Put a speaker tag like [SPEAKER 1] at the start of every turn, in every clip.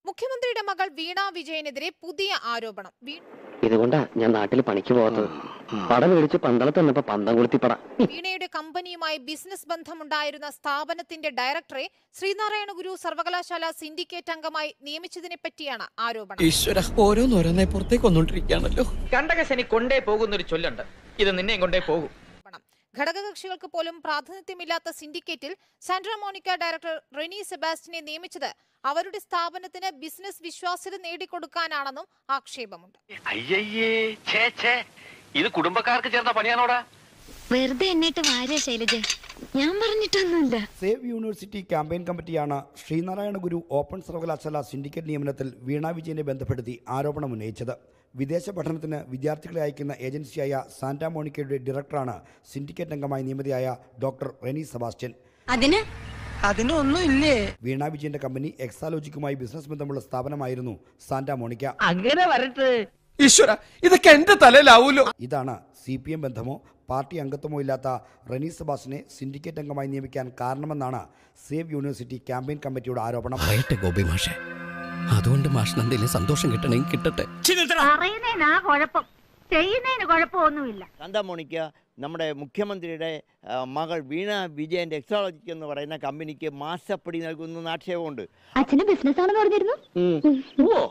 [SPEAKER 1] മുഖ്യമന്ത്രിയുടെ മകൾ വീണ വിജയനെതിരെ പുതിയ ആരോപണം വീ-
[SPEAKER 2] ഇതുകൊണ്ടാ ഞാൻ നാട്ടിൽ പണിക്ക് പോകാത്തത് പട മേടിച്ച് പന്തളത്ത് വന്നപ്പോ പന്തം കൊളുത്തി പട
[SPEAKER 1] വീണയുടെ കമ്പനിയുമായി ബിസിനസ് ബന്ധമുണ്ടായിരുന്ന സ്ഥാപനത്തിന്റെ ഡയറക്ടറെ ശ്രീനാരായണ ഗുരു സർവകലാശാല സിൻഡിക്കേറ്റ് അംഗമായി നിയമിച്ചതിനെ പറ്റിയാണ് ആരോപണം
[SPEAKER 3] ഈശ്വര ഓരോന്നോരോന്നായി പുറത്തേക്ക് വന്നോണ്ടിരിക്കുകയാണല്ലോ
[SPEAKER 4] കണ്ടകശനി കൊണ്ടേ പോകുന്നൊരു ചൊല്ലുണ്ട് ഇത് നിന്നെയും കൊണ്ടേ പോകും
[SPEAKER 1] ആരോപണം ഘടകകക്ഷികൾക്ക് പോലും പ്രാതിനിധ്യമില്ലാത്ത സിൻഡിക്കേറ്റിൽ സാൻഡ്ര മോണിക്ക ഡയറക്ടർ റെനി സെബാസ്റ്റിനെ നിയമിച്ചത് അവരുടെ സ്ഥാപനത്തിന് ബിസിനസ് വിശ്വാസ്യത നേടിക്കൊടുക്കാനാണെന്നും ആക്ഷേപമുണ്ട്
[SPEAKER 5] അയ്യയ്യേ ഛേ ഛേ ഇത് കുടുംബക്കാർക്ക് ചേർന്ന പണിയാണോടാ
[SPEAKER 6] വെറുതെ എന്നിട്ട് വാര ശൈലജ ഞാൻ പറഞ്ഞിട്ടൊന്നുമില്ല
[SPEAKER 7] സേവ് യൂണിവേഴ്സിറ്റി ക്യാമ്പയിൻ കമ്മിറ്റിയാണ് ശ്രീനാരായണ ഗുരു ഓപ്പൺ സർവകലാശാല സിൻഡിക്കേറ്റ് നിയമനത്തിൽ വീണ വിജയനെ ബന്ധപ്പെടുത്തി ആരോപണം ഉന്നയിച്ചത് വിദേശ പഠനത്തിന് വിദ്യാർത്ഥികളെ അയക്കുന്ന ഏജൻസിയായ സാന്റാ മോണിക്കയുടെ ഡയറക്ടറാണ് സിൻഡിക്കേറ്റ് അംഗമായി നിയമിതയായ ഡോക്ടർ റെനി സെബാസ്റ്റ്യൻ
[SPEAKER 6] അതിന്
[SPEAKER 3] അതിനൊന്നും ഇല്ലേ
[SPEAKER 7] വീണ വിജയന്റെ കമ്പനി എക്സാലോജിക്കുമായി ബിസിനസ് ബന്ധമുള്ള സ്ഥാപനമായിരുന്നു സാന്റാ മോണിക്ക
[SPEAKER 4] അങ്ങനെ വരട്ടെ
[SPEAKER 3] ഈശ്വര ഇതൊക്കെ എന്റെ തലയിലാവൂലോ
[SPEAKER 7] ഇതാണ് സി പി എം ബന്ധമോ പാർട്ടി അംഗത്വമോ ഇല്ലാത്ത റെനി സെബാസ്റ്റിനെ സിൻഡിക്കേറ്റ് അംഗമായി നിയമിക്കാൻ കാരണമെന്നാണ് സേവ് യൂണിവേഴ്സിറ്റി ക്യാമ്പയിൻ കമ്മിറ്റിയുടെ ആരോപണം
[SPEAKER 3] പറയട്ടെ ഗോപി മാഷെ അതുകൊണ്ട് മാഷിന് എന്തെങ്കിലും സന്തോഷം കിട്ടണമെങ്കിൽ കിട്ടട്ടെ
[SPEAKER 8] പറയുന്നതിനാ കുഴപ്പം ചെയ്യുന്നതിന് കുഴപ്പമൊന്നുമില്ല
[SPEAKER 9] സാന്താ മോണിക്ക നമ്മുടെ മുഖ്യമന്ത്രിയുടെ ആ, മകൾ വീണ വിജയൻ്റെ എക്സോളജിക് എന്ന് പറയുന്ന കമ്പനിക്ക് മാസപ്പടി നൽകുന്ന ആക്ഷേപമുണ്ട്
[SPEAKER 6] അച്ഛന് ബിസിനസ് ആണെന്ന് പറഞ്ഞിരുന്നു
[SPEAKER 5] ഓ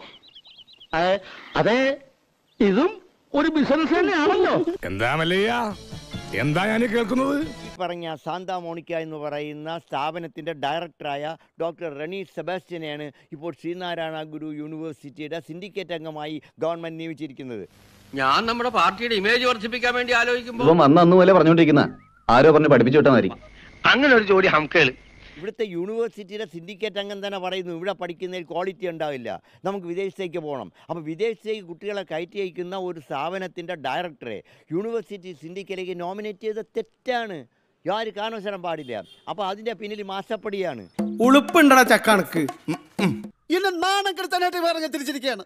[SPEAKER 5] അതെ, അതെ ഇതും ഒരു ബിസിനസ് തന്നെയാണല്ലോ
[SPEAKER 10] എന്താ മല്ലയ്യ എന്താ ഞാൻ കേൾക്കുന്നത്
[SPEAKER 9] ഈ പറഞ്ഞ സാന്താ മോണിക്ക എന്ന് പറയുന്ന സ്ഥാപനത്തിൻ്റെ ഡയറക്ടറായ ഡോക്ടർ റണി സെബാസ്റ്റ്യനെയാണ് ഇപ്പോൾ ശ്രീനാരായണ ഗുരു യൂണിവേഴ്സിറ്റിയുടെ സിൻഡിക്കേറ്റ് അംഗമായി ഗവൺമെൻറ് നിയമിച്ചിരിക്കുന്നത്
[SPEAKER 5] ഞാൻ നമ്മുടെ പാർട്ടിയുടെ ഇമേജ് വർദ്ധിപ്പിക്കാൻ വേണ്ടി ആലോചിക്കുമ്പോ
[SPEAKER 2] ഇവൻ വന്ന് അന്ന് പോലെ പറഞ്ഞോണ്ടിരിക്കുന്ന ആരോ പറഞ്ഞ് പഠിപ്പിച്ചു വിട്ടാൽ മതി
[SPEAKER 5] അങ്ങനെ ഒരു ജോലി ഹംക്കേള്
[SPEAKER 9] ഇവിടുത്തെ യൂണിവേഴ്സിറ്റിയുടെ സിൻഡിക്കേറ്റ് അംഗം തന്നെ പറയുന്നു ഇവിടെ പഠിക്കുന്നതിൽ ക്വാളിറ്റി ഉണ്ടാവില്ല നമുക്ക് വിദേശത്തേക്ക് പോകണം അപ്പോൾ വിദേശത്തേക്ക് കുട്ടികളെ കയറ്റി അയക്കുന്ന ഒരു സ്ഥാപനത്തിൻ്റെ ഡയറക്ടറെ യൂണിവേഴ്സിറ്റി സിൻഡിക്കേറ്റിലേക്ക് നോമിനേറ്റ് ചെയ്ത തെറ്റാണ് യാതൊരു കാരണവശാലും പാടില്ല അപ്പോൾ അതിൻ്റെ പിന്നിൽ മാസപ്പടിയാണ്
[SPEAKER 3] ഉളുപ്പുണ്ടടാ ചക്കണക്ക്
[SPEAKER 10] എന്നെ നാണം കെടുത്താനായിട്ട് പറഞ്ഞ തിരിച്ചിരിക്കുകയാണ്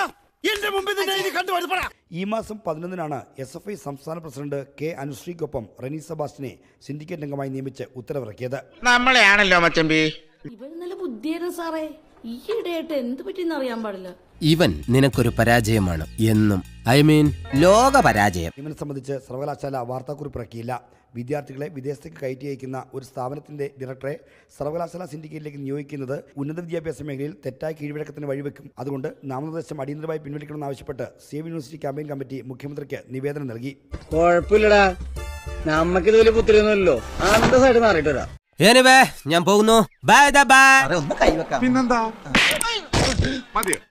[SPEAKER 10] എന്റെ മുമ്പിൽ നിന്നെ ഇനി കണ്ടുപിടിപ്പടാ
[SPEAKER 7] ഈ മാസം പതിനൊന്നിനാണ് എസ് എഫ് ഐ സംസ്ഥാന പ്രസിഡന്റ് കെ അനുശ്രീക്കൊപ്പം റെനി സെബാസ്റ്റിനെ സിൻഡിക്കേറ്റ് അംഗമായി നിയമിച്ച് ഉത്തരവിറക്കിയത്
[SPEAKER 4] നമ്മളെയാണല്ലോ മച്ചമ്പി
[SPEAKER 8] ഇവൻ നല്ല ബുദ്ധിയായിരുന്നു സാറേ ഈ ഇടയായിട്ട് എന്ത് പറ്റിയെന്ന് അറിയാൻ പാടില്ല
[SPEAKER 3] ഇവൻ നിനക്കൊരു പരാജയമാണ് എന്നും ഐ മീൻ ലോക പരാജയം
[SPEAKER 7] നിയമനം സംബന്ധിച്ച് സർവകലാശാല വാർത്താക്കുറിപ്പ് ഇറക്കിയില്ല വിദ്യാർത്ഥികളെ വിദേശത്തേക്ക് കയറ്റി അയക്കുന്ന ഒരു സ്ഥാപനത്തിന്റെ ഡയറക്ടറെ സർവകലാശാല സിൻഡിക്കേറ്റിലേക്ക് നിയോഗിക്കുന്നത് ഉന്നത വിദ്യാഭ്യാസ മേഖലയിൽ തെറ്റായ കീഴ്വഴക്കത്തിന് വഴിവെക്കും അതുകൊണ്ട് നാമനിർദ്ദേശം അടിയന്തരമായി പിൻവലിക്കണമെന്നാവശ്യപ്പെട്ട് സേവ് യൂണിവേഴ്സിറ്റി ക്യാമ്പയിൻ കമ്മിറ്റി മുഖ്യമന്ത്രിക്ക് നിവേദനം നൽകി
[SPEAKER 4] കുഴപ്പമില്ലടാ നമുക്കിത് വലിയ പുത്തിരിയൊന്നുമില്ലല്ലോ അന്തസ്സായിട്ട് മാറിയിട്ട് വരാം
[SPEAKER 3] ഞാൻ പോകുന്നു ബൈ ബൈ
[SPEAKER 10] പിന്നെന്താ മതിയോ